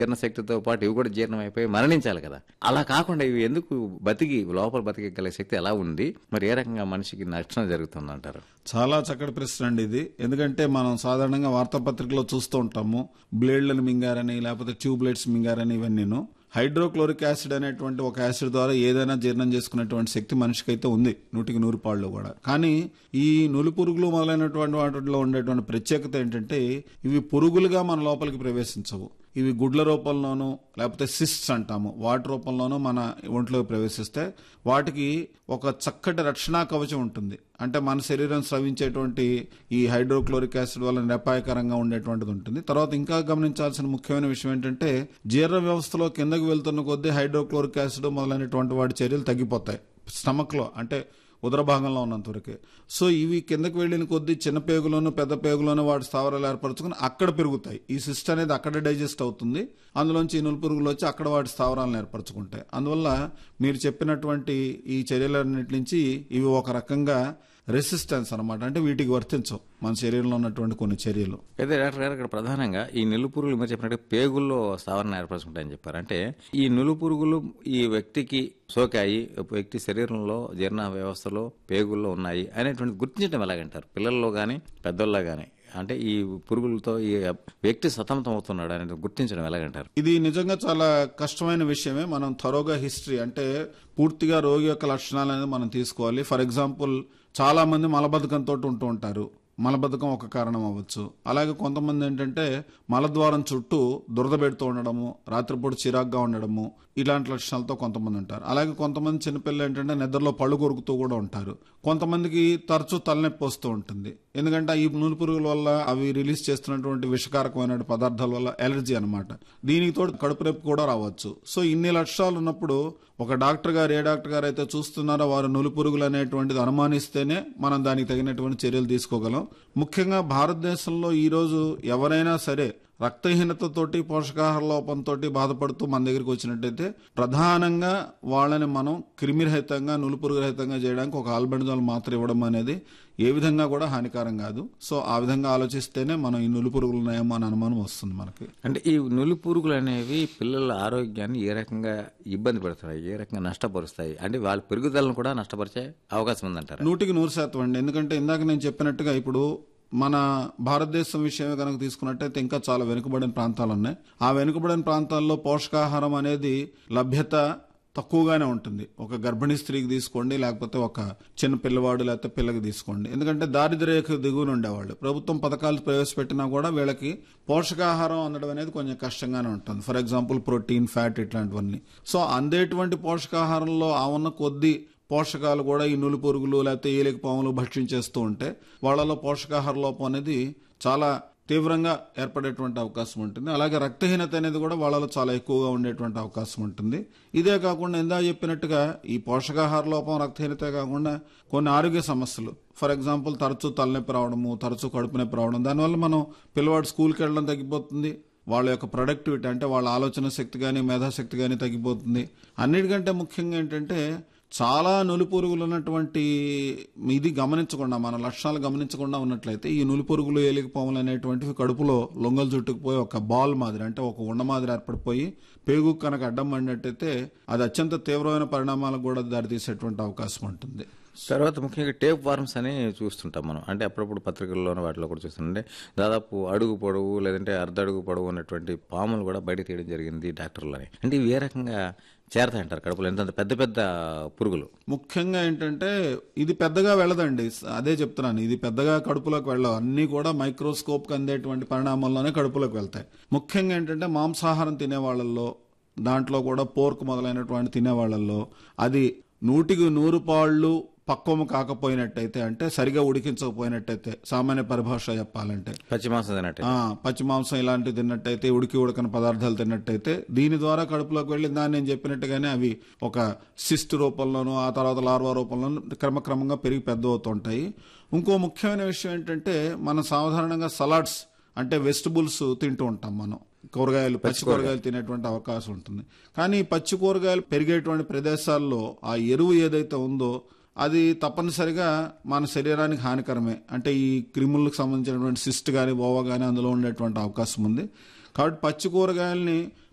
జీర్ణశక్తితో పాటు ఇవి కూడా జీర్ణం అయిపోయి మరణించాలి కదా అలా కాకుండా ఇవి ఎందుకు బతికి లోపల బతికగల శక్తి ఎలా ఉంది మరి ఏ రకంగా మనిషికి నష్టం జరుగుతుందంటారు చాలా చక్కటి ప్రశ్న అండి ఇది ఎందుకంటే మనం సాధారణంగా వార్తాపత్రికలో చూస్తూ ఉంటాము బ్లేడ్లను మింగారని లేకపోతే ట్యూబ్లైట్స్ మింగారని ఇవన్నీను హైడ్రోక్లోరిక్ యాసిడ్ అనేటువంటి ఒక యాసిడ్ ద్వారా ఏదైనా జీర్ణం చేసుకునేటువంటి శక్తి మనిషికి అయితే ఉంది నూటికి నూరు పాళ్ళు కూడా కానీ ఈ నులి పురుగులు మొదలైనటువంటి వాటిలో ఉండేటువంటి ప్రత్యేకత ఏంటంటే ఇవి పురుగులుగా మన లోపలికి ప్రవేశించవు ఇవి గుడ్ల రూపంలోనూ లేకపోతే సిస్ట్స్ అంటాము వాటి రూపంలోనూ మన ఒంట్లోకి ప్రవేశిస్తే వాటికి ఒక చక్కటి రక్షణా కవచం ఉంటుంది అంటే మన శరీరం స్రవించేటువంటి ఈ హైడ్రోక్లోరిక్ యాసిడ్ వల్ల నిరపాయకరంగా ఉండేటువంటిది ఉంటుంది తర్వాత ఇంకా గమనించాల్సిన ముఖ్యమైన విషయం ఏంటంటే జీర్ణ వ్యవస్థలో కిందకి వెళ్తున్న కొద్దీ హైడ్రోక్లోరిక్ యాసిడ్ మొదలైనటువంటి వాటి చర్యలు తగ్గిపోతాయి స్టమక్ లో అంటే ఉదర భాగంలో ఉన్నంత వరకే సో ఇవి కిందకి వెళ్ళిన కొద్దీ చిన్న పేగులోను పెద్ద పేగులోను వాటి స్థావరాలు ఏర్పరచుకుని అక్కడ పెరుగుతాయి ఈ సిస్ట్ అనేది అక్కడ డైజెస్ట్ అవుతుంది అందులోంచి ఈ నులుపురుగులు వచ్చి అక్కడ వాటి స్థావరాలను ఏర్పరచుకుంటాయి అందువల్ల మీరు చెప్పినటువంటి ఈ చర్యలన్నిటి నుంచి ఇవి ఒక రకంగా రెసిస్టెన్స్ అన్నమాట అంటే వీటికి వర్తించవు మన శరీరంలో ఉన్నటువంటి కొన్ని చర్యలు అయితే డాక్టర్ గారు ఇక్కడ ప్రధానంగా ఈ నులుపురుగులు మీరు చెప్పినట్టు పేగుల్లో స్థావరణ ఏర్పరచుకుంటాయని చెప్పారు అంటే ఈ నులుపురుగులు ఈ వ్యక్తికి సోకాయి వ్యక్తి శరీరంలో జీర్ణ వ్యవస్థలో పేగుల్లో ఉన్నాయి అనేటువంటి గుర్తించడం ఎలాగంటారు పిల్లల్లో కానీ పెద్దల్లో కానీ అంటే ఈ పురుగులతో ఈ వ్యక్తి సతమతం అవుతున్నాడు అనేది గుర్తించడం ఎలాగంటారు ఇది నిజంగా చాలా కష్టమైన విషయమే మనం థరోగా హిస్టరీ అంటే పూర్తిగా రోగి యొక్క లక్షణాలు అనేది మనం తీసుకోవాలి ఫర్ ఎగ్జాంపుల్ చాలా మంది మలబద్ధకంతో ఉంటూ ఉంటారు మలబద్ధకం ఒక కారణం అవ్వచ్చు అలాగే కొంతమంది ఏంటంటే మలద్వారం చుట్టూ దురద పెడుతూ ఉండడము రాత్రిపూట చిరాగ్గా ఉండడము ఇలాంటి లక్షణాలతో కొంతమంది ఉంటారు అలాగే కొంతమంది చిన్నపిల్లలు ఏంటంటే నిద్రలో పళ్ళు కొరుకుతూ కూడా ఉంటారు కొంతమందికి తరచూ తలనొప్పి వస్తూ ఉంటుంది ఎందుకంటే ఈ నూనె పురుగుల వల్ల అవి రిలీజ్ చేస్తున్నటువంటి విషకారకమైన పదార్థాల వల్ల ఎలర్జీ అనమాట దీనికి తోడు కడుపు నొప్పి కూడా రావచ్చు సో ఇన్ని లక్షణాలు ఉన్నప్పుడు ఒక డాక్టర్ గారు ఏ డాక్టర్ గారు అయితే చూస్తున్నారో వారు నులి పురుగులు అనేటువంటిది అనుమానిస్తేనే మనం దానికి తగినటువంటి చర్యలు తీసుకోగలం ముఖ్యంగా భారతదేశంలో ఈ రోజు ఎవరైనా సరే రక్తహీనతతోటి పోషకాహార లోపంతో బాధపడుతూ మన దగ్గరికి వచ్చినట్టయితే ప్రధానంగా వాళ్ళని మనం క్రిమిరహితంగా నులుపురుగు రహితంగా చేయడానికి ఒక ఆల్బెండజోల్ మాత్ర ఇవ్వడం అనేది ఏ విధంగా కూడా హానికరం కాదు సో ఆ విధంగా ఆలోచిస్తేనే మనం ఈ నులుపురుగులు ఉన్నాయేమో అని అనుమానం వస్తుంది మనకి అంటే ఈ నులి పురుగులు అనేవి పిల్లల ఆరోగ్యాన్ని ఏ రకంగా ఇబ్బంది పెడతాయి ఏ రకంగా నష్టపరుస్తాయి అంటే వాళ్ళ పెరుగుదలను కూడా నష్టపరిచే అవకాశం ఉందంటారు నూటికి నూరు శాతం అండి ఎందుకంటే ఇందాక నేను చెప్పినట్టుగా ఇప్పుడు మన భారతదేశం విషయమే కనుక తీసుకున్నట్టయితే ఇంకా చాలా వెనుకబడిన ప్రాంతాలు ఉన్నాయి ఆ వెనుకబడిన ప్రాంతాల్లో పోషకాహారం అనేది లభ్యత తక్కువగానే ఉంటుంది ఒక గర్భిణీ స్త్రీకి తీసుకోండి లేకపోతే ఒక చిన్న పిల్లవాడు లేకపోతే పిల్లకి తీసుకోండి ఎందుకంటే దారిద్ర్యకు దిగువన ఉండేవాళ్ళు ప్రభుత్వం పథకాలు ప్రవేశపెట్టినా కూడా వీళ్ళకి పోషకాహారం అందడం అనేది కొంచెం కష్టంగానే ఉంటుంది ఫర్ ఎగ్జాంపుల్ ప్రోటీన్ ఫ్యాట్ ఇట్లాంటివన్నీ సో అందేటువంటి పోషకాహారంలో ఆ ఉన్న కొద్ది పోషకాలు కూడా ఈ నులి పురుగులు లేకపోతే ఏలిక పాములు భక్షించేస్తూ ఉంటే వాళ్ళలో పోషకాహార లోపం అనేది చాలా తీవ్రంగా ఏర్పడేటువంటి అవకాశం ఉంటుంది అలాగే రక్తహీనత అనేది కూడా వాళ్ళలో చాలా ఎక్కువగా ఉండేటువంటి అవకాశం ఉంటుంది ఇదే కాకుండా ఇందా చెప్పినట్టుగా ఈ పోషకాహార లోపం రక్తహీనత కాకుండా కొన్ని ఆరోగ్య సమస్యలు ఫర్ ఎగ్జాంపుల్ తరచూ తలనొప్పి రావడము తరచూ కడుపు నొప్పి రావడం దానివల్ల మనం పిల్లవాడు స్కూల్కి వెళ్ళడం తగ్గిపోతుంది వాళ్ళ యొక్క ప్రొడక్టివిటీ అంటే వాళ్ళ ఆలోచన శక్తి కానీ మేధాశక్తి కానీ తగ్గిపోతుంది అన్నిటికంటే ముఖ్యంగా ఏంటంటే చాలా నులిపురుగులు ఉన్నటువంటి ఇది గమనించకుండా మన లక్షణాలు గమనించకుండా ఉన్నట్లయితే ఈ నులిపురుగులు ఏలికపాములు అనేటువంటివి కడుపులో లొంగలు చుట్టుకుపోయి ఒక బాల్ మాదిరి అంటే ఒక ఉండ మాదిరి ఏర్పడిపోయి పేగు కనుక అడ్డం పడినట్టయితే అది అత్యంత తీవ్రమైన పరిణామాలకు కూడా దారితీసేటువంటి అవకాశం ఉంటుంది తర్వాత ముఖ్యంగా టేప్ వార్మ్స్ అని చూస్తుంటాం మనం అంటే అప్పుడప్పుడు పత్రికల్లోనే వాటిలో కూడా చూస్తుంటే దాదాపు అడుగు పొడవు లేదంటే అర్ధ అడుగు పొడవు ఉన్నటువంటి పాములు కూడా బయట తీయడం జరిగింది డాక్టర్లని అంటే ఇవి ఏ రకంగా చేరతాయంటారు కడుపులో ఎంత పెద్ద పెద్ద పురుగులు ముఖ్యంగా ఏంటంటే ఇది పెద్దగా వెళ్ళదండి అదే చెప్తున్నాను ఇది పెద్దగా కడుపులోకి వెళ్ళవు అన్ని కూడా మైక్రోస్కోప్ అందేటువంటి పరిణామాల్లోనే కడుపులోకి వెళ్తాయి ముఖ్యంగా ఏంటంటే మాంసాహారం తినే వాళ్ళల్లో దాంట్లో కూడా పోర్క్ మొదలైనటువంటి తినే వాళ్ళల్లో అది నూటికి నూరు పాళ్ళు పక్వము కాకపోయినట్టయితే అంటే సరిగా ఉడికించకపోయినట్టయితే సామాన్య పరిభాష చెప్పాలంటే పచ్చి మాంసం తినట్టు ఆ, పచ్చి మాంసం ఇలాంటివి తిన్నట్టయితే ఉడికి ఉడకని పదార్థాలు తిన్నట్టయితే దీని ద్వారా కడుపులోకి వెళ్ళి దాన్ని నేను చెప్పినట్టుగానే అవి ఒక సిస్ట్ రూపంలోనూ ఆ తర్వాత లార్వా రూపంలోనూ క్రమక్రమంగా పెరిగి పెద్ద అవుతుంటాయి ఇంకో ముఖ్యమైన విషయం ఏంటంటే మనం సాధారణంగా సలాడ్స్ అంటే వెజిటబుల్స్ తింటూ ఉంటాం మనం కూరగాయలు పచ్చి కూరగాయలు తినేటువంటి అవకాశం ఉంటుంది కానీ ఈ పచ్చి కూరగాయలు పెరిగేటువంటి ప్రదేశాల్లో ఆ ఎరువు ఏదైతే ఉందో అది తప్పనిసరిగా మన శరీరానికి హానికరమే అంటే ఈ క్రిములకు సంబంధించినటువంటి సిస్ట్ కానీ ఓవా కానీ అందులో ఉండేటువంటి అవకాశం ఉంది కాబట్టి పచ్చి కూరగాయల్ని